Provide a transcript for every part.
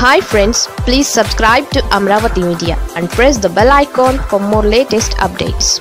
hi friends please subscribe to Amaravati media and press the bell icon for more latest updates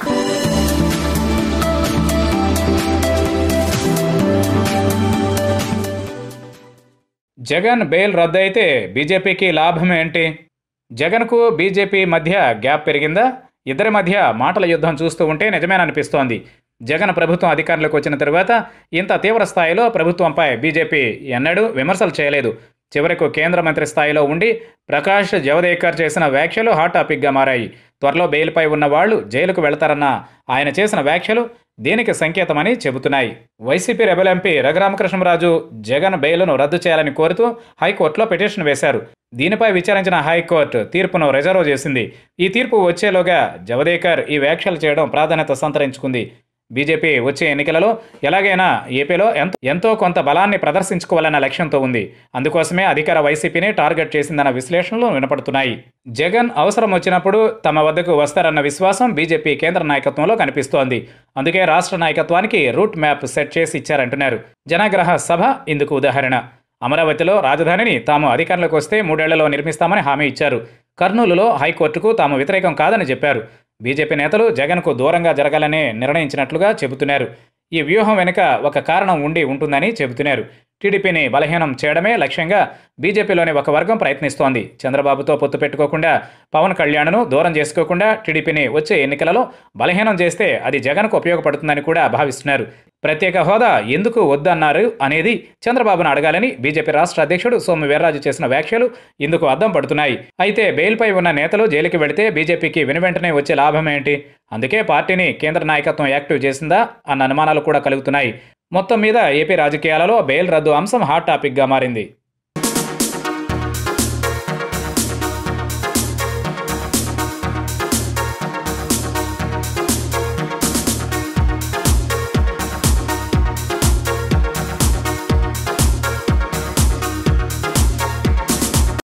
Jagan bail రద్దు అయితే బీజేపీకి లాభం ఏంటి జగన్కు బీజేపీ మధ్య గ్యాప్ పెరిగిందా ఇద్దరి మధ్య మాటల యుద్ధం చూస్తూ ఉంటే నిజమేననిపిస్తోంది జగన్ ప్రభుత్వం అధికారంలోకి వచ్చిన తరువాత ఇంత తీవ్ర స్థాయిలో ప్రభుత్వంపై బీజేపీ ఎన్నడూ విమర్శలు చేయలేదు చివరకు కేంద్ర మంత్రి స్థాయిలో ఉండి ప్రకాష్ జవదేకర్ చేసిన వ్యాఖ్యలు హాట్ టాపిక్గా మారాయి త్వరలో బెయిల్పై ఉన్న వాళ్ళు జైలుకు వెళతారన్న ఆయన చేసిన వ్యాఖ్యలు దీనికి సంకేతమని చెబుతున్నాయి వైసీపీ రెబల్ ఎంపీ రఘురామకృష్ణరాజు జగన్ బెయిల్ను రద్దు చేయాలని కోరుతూ హైకోర్టులో పిటిషన్ వేశారు దీనిపై విచారించిన హైకోర్టు తీర్పును రిజర్వ్ చేసింది ఈ తీర్పు వచ్చేలోగా జవదేకర్ ఈ వ్యాఖ్యలు చేయడం ప్రాధాన్యత సంతరించుకుంది బీజేపీ వచ్చే ఎన్నికలలో ఎలాగైనా ఏపీలో ఎంతో ఎంతో కొంత బలాన్ని ప్రదర్శించుకోవాలన్న లక్ష్యంతో ఉంది అందుకోసమే అధికార వైసీపీని టార్గెట్ చేసిందన్న విశ్లేషణలు వినపడుతున్నాయి జగన్ అవసరం వచ్చినప్పుడు తమ వద్దకు వస్తారన్న విశ్వాసం బీజేపీ కేంద్ర నాయకత్వంలో కనిపిస్తోంది అందుకే రాష్ట్ర నాయకత్వానికి రూట్ మ్యాప్ సెట్ చేసి ఇచ్చారంటున్నారు జనగ్రహ సభ ఇందుకు ఉదాహరణ అమరావతిలో రాజధానిని తాము అధికారంలోకి వస్తే మూడేళ్లలో నిర్మిస్తామని హామీ ఇచ్చారు కర్నూలులో హైకోర్టుకు తాము వ్యతిరేకం కాదని చెప్పారు బీజేపీ నేతలు జగన్కు దూరంగా జరగాలనే నిర్ణయించినట్లుగా చెబుతున్నారు ఈ వ్యూహం వెనుక ఒక కారణం ఉండి ఉంటుందని చెబుతున్నారు టీడీపీని బలహీనం చేయడమే లక్ష్యంగా బీజేపీలోని ఒక వర్గం ప్రయత్నిస్తోంది చంద్రబాబుతో పొత్తు పెట్టుకోకుండా పవన్ కళ్యాణ్ను దూరం చేసుకోకుండా టీడీపీని వచ్చే ఎన్నికలలో బలహీనం చేస్తే అది జగన్కు ఉపయోగపడుతుందని కూడా భావిస్తున్నారు ప్రత్యేక హోదా ఎందుకు వద్దన్నారు అనేది చంద్రబాబును అడగాలని బీజేపీ రాష్ట్ర అధ్యక్షుడు సోము వీర్రాజు చేసిన వ్యాఖ్యలు ఇందుకు అద్దం పడుతున్నాయి అయితే బెయిల్పై ఉన్న నేతలు జైలుకి వెళితే బీజేపీకి వెనువెంటనే వచ్చే లాభం ఏంటి అందుకే పార్టీని కేంద్ర నాయకత్వం యాక్టివ్ చేసిందా అన్న అనుమానాలు కూడా కలుగుతున్నాయి మొత్తం మీద ఏపీ రాజకీయాలలో బెయిల్ రద్దు అంశం హాట్ టాపిక్గా మారింది